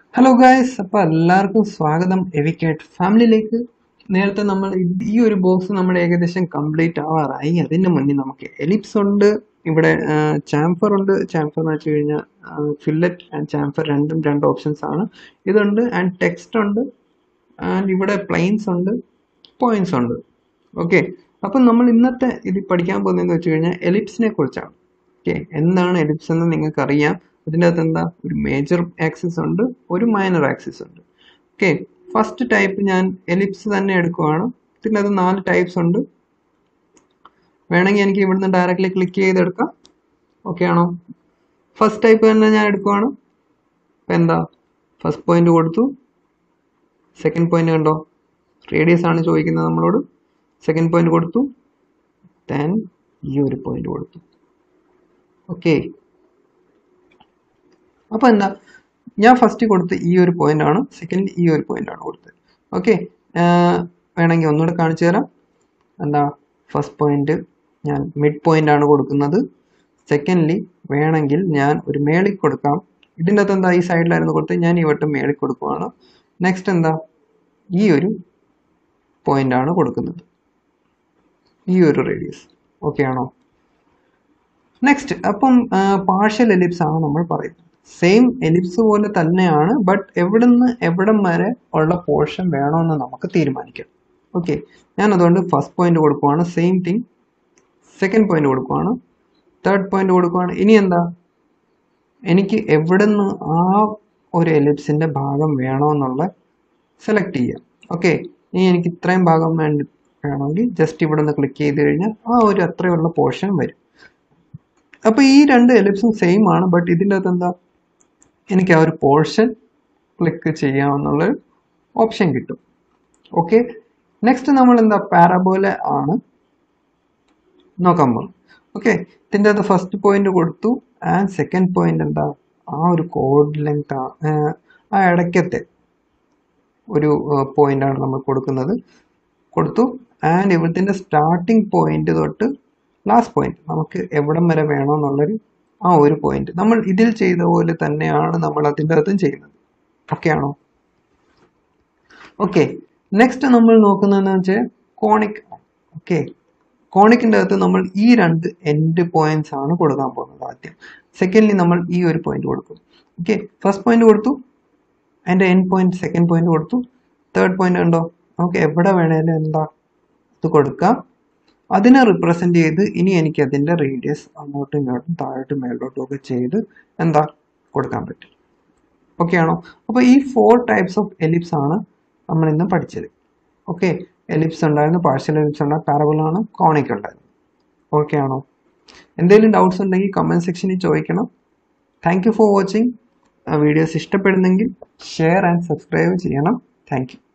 hello guys അപ്പോൾ എല്ലാവർക്കും സ്വാഗതം എവിക്കേറ്റ് ഫാമിലിയിലേക്ക് നേരത്തെ നമ്മൾ ഇത് ഈ ഒരു ബോക്സ് നമ്മൾ ഏകദേശം കംപ്ലീറ്റ് ആവാറായി അതിന് മുന്നേ നമുക്ക് എലിപ്സ് ഉണ്ട് ഇവിടെ ചാംഫർ ഉണ്ട് ചാംഫർ എന്ന് വെച്ച് കഴിഞ്ഞാൽ ഫില്ലറ്റ് ആൻഡ് ചാംഫർ രണ്ടും രണ്ട് ഓപ്ഷൻസ് ആണ് ഇതുണ്ട് ആൻഡ് ടെക്സ്റ്റ് ഉണ്ട് ആൻഡ് ഇവിടെ പ്ലെയിൻസ് ഉണ്ട് പോയിന്റ്സ് ഉണ്ട് ഓക്കെ അപ്പം നമ്മൾ ഇന്നത്തെ ഇത് പഠിക്കാൻ പോകുന്നതെന്ന് വെച്ച് കഴിഞ്ഞാൽ എലിപ്സിനെ കുറിച്ചാണ് ഓക്കെ എന്താണ് എലിപ്സ് എന്ന് നിങ്ങൾക്ക് അറിയാം അതിൻ്റെ അകത്ത് എന്താ ഒരു മേജർ ആക്സിസ് ഉണ്ട് ഒരു മൈനർ ആക്സിസ് ഉണ്ട് ഓക്കെ ഫസ്റ്റ് ടൈപ്പ് ഞാൻ എലിപ്സ് തന്നെ എടുക്കുവാണ് ഇതിൻ്റെ അത് നാല് ടൈപ്സ് ഉണ്ട് വേണമെങ്കിൽ എനിക്ക് ഇവിടുന്ന് ഡയറക്റ്റ്ലി ക്ലിക്ക് ചെയ്തെടുക്കാം ഓക്കെ ആണോ ഫസ്റ്റ് ടൈപ്പ് തന്നെ ഞാൻ എടുക്കുവാണ് ഇപ്പം എന്താ ഫസ്റ്റ് പോയിന്റ് കൊടുത്തു സെക്കൻഡ് പോയിന്റ് കണ്ടോ റേഡിയസ് ആണ് ചോദിക്കുന്നത് നമ്മളോട് സെക്കൻഡ് പോയിന്റ് കൊടുത്തു ദെൻ ഈ ഒരു പോയിന്റ് കൊടുത്തു ഓക്കെ അപ്പോൾ എന്താ ഞാൻ ഫസ്റ്റ് കൊടുത്ത ഈ ഒരു പോയിന്റ് ആണ് സെക്കൻഡ് ഈ ഒരു പോയിന്റ് ആണ് കൊടുത്തത് ഓക്കെ വേണമെങ്കിൽ ഒന്നുകൂടെ കാണിച്ചു തരാം എന്താ ഫസ്റ്റ് പോയിന്റ് ഞാൻ മിഡ് പോയിന്റ് ആണ് കൊടുക്കുന്നത് സെക്കൻഡ്ലി വേണമെങ്കിൽ ഞാൻ ഒരു മേളിൽ കൊടുക്കാം ഇതിൻ്റെ അകത്ത് എന്താ ഈ സൈഡിലായിരുന്നു കൊടുത്തത് ഞാൻ ഈ വട്ടം മേളിൽ കൊടുക്കുവാണ് നെക്സ്റ്റ് എന്താ ഈ ഒരു പോയിന്റ് ആണ് കൊടുക്കുന്നത് ഈ ഒരു റേഡിയസ് ഓക്കെ ആണോ നെക്സ്റ്റ് അപ്പം പാർഷ്യൽ എലിപ്സ് ആണ് നമ്മൾ പറയുന്നത് സെയിം എലിപ്സ് പോലെ തന്നെയാണ് ബട്ട് എവിടുന്ന് എവിടം വരെ ഉള്ള പോർഷൻ വേണമെന്ന് നമുക്ക് തീരുമാനിക്കാം ഓക്കെ ഞാൻ അതുകൊണ്ട് ഫസ്റ്റ് പോയിന്റ് കൊടുക്കുവാണ് സെയിം തിങ് സെക്കൻഡ് പോയിന്റ് കൊടുക്കുവാണ് തേർഡ് പോയിന്റ് കൊടുക്കുവാണ് ഇനി എന്താ എനിക്ക് എവിടുന്ന് ആ ഒരു എലിപ്സിന്റെ ഭാഗം വേണമെന്നുള്ള സെലക്ട് ചെയ്യാം ഓക്കെ ഇനി എനിക്ക് ഇത്രയും ഭാഗം വേണ്ടി വേണമെങ്കിൽ ജസ്റ്റ് ഇവിടെ നിന്ന് ക്ലിക്ക് ചെയ്ത് കഴിഞ്ഞാൽ ആ ഒരു അത്രയുള്ള പോർഷൻ വരും അപ്പോൾ ഈ രണ്ട് എലിപ്സും സെയിം ആണ് ബട്ട് ഇതിൻ്റെ അകത്ത് എന്താ എനിക്ക് ആ ഒരു പോർഷൻ ക്ലിക്ക് ചെയ്യാമെന്നുള്ളൊരു ഓപ്ഷൻ കിട്ടും ഓക്കെ നെക്സ്റ്റ് നമ്മൾ എന്താ പാരാബോല ആണ് നോക്കാൻ പോകും ഓക്കെ ഇതിൻ്റെ അകത്ത് ഫസ്റ്റ് പോയിന്റ് കൊടുത്തു ആൻഡ് സെക്കൻഡ് പോയിന്റ് എന്താ ആ ഒരു കോഡ് ലെങ്ത് ആ ഇടയ്ക്കത്തെ ഒരു പോയിന്റ് ആണ് നമ്മൾ കൊടുക്കുന്നത് കൊടുത്തു ആൻഡ് ഇവിടുത്തെ സ്റ്റാർട്ടിംഗ് പോയിന്റ് തൊട്ട് ലാസ്റ്റ് പോയിന്റ് നമുക്ക് എവിടം വരെ വേണമെന്നുള്ളൊരു ആ ഒരു പോയിന്റ് നമ്മൾ ഇതിൽ ചെയ്ത പോലെ തന്നെയാണ് നമ്മൾ അതിൻ്റെ അകത്തും ചെയ്യുന്നത് ഓക്കെ ആണോ ഓക്കെ നെക്സ്റ്റ് നമ്മൾ നോക്കുന്നതെന്ന് വെച്ചാൽ കോണിക് ഓക്കെ കോണിക്കിൻ്റെ അകത്ത് നമ്മൾ ഈ രണ്ട് എൻഡ് പോയിന്റ്സ് ആണ് കൊടുക്കാൻ പോകുന്നത് ആദ്യം സെക്കൻഡ്ലി നമ്മൾ ഈ ഒരു പോയിന്റ് കൊടുക്കും ഓക്കെ ഫസ്റ്റ് പോയിന്റ് കൊടുത്തു അതിൻ്റെ എൻഡ് പോയിന്റ് സെക്കൻഡ് പോയിന്റ് കൊടുത്തു തേർഡ് പോയിന്റ് ഉണ്ടോ നമുക്ക് എവിടെ വേണേലും എന്താ ഇത് കൊടുക്കാം അതിനെ റിപ്രസെന്റ് ചെയ്ത് ഇനി എനിക്ക് അതിന്റെ റേഡിയസ് അങ്ങോട്ടും ഇങ്ങോട്ടും താഴോട്ടും മേലോട്ടും ഒക്കെ ചെയ്ത് എന്താ കൊടുക്കാൻ പറ്റും ഓക്കെ ആണോ അപ്പോൾ ഈ ഫോർ ടൈപ്സ് ഓഫ് എലിപ്സ് ആണ് നമ്മൾ ഇന്ന് പഠിച്ചത് ഓക്കെ എലിപ്സ് ഉണ്ടായിരുന്നു പാർഷ്യൽ എലിപ്സ് ഉണ്ടായിരുന്നു പാരബിളാണ് കോണിക് ഉണ്ടായിരുന്നു ഓക്കെ ആണോ എന്തെങ്കിലും ഡൗട്ട്സ് ഉണ്ടെങ്കിൽ കമൻറ്റ് സെക്ഷനിൽ ചോദിക്കണം thank you for watching videos ഇഷ്ടപ്പെടുന്നെങ്കിൽ ഷെയർ ആൻഡ് സബ്സ്ക്രൈബ് ചെയ്യണം താങ്ക് യു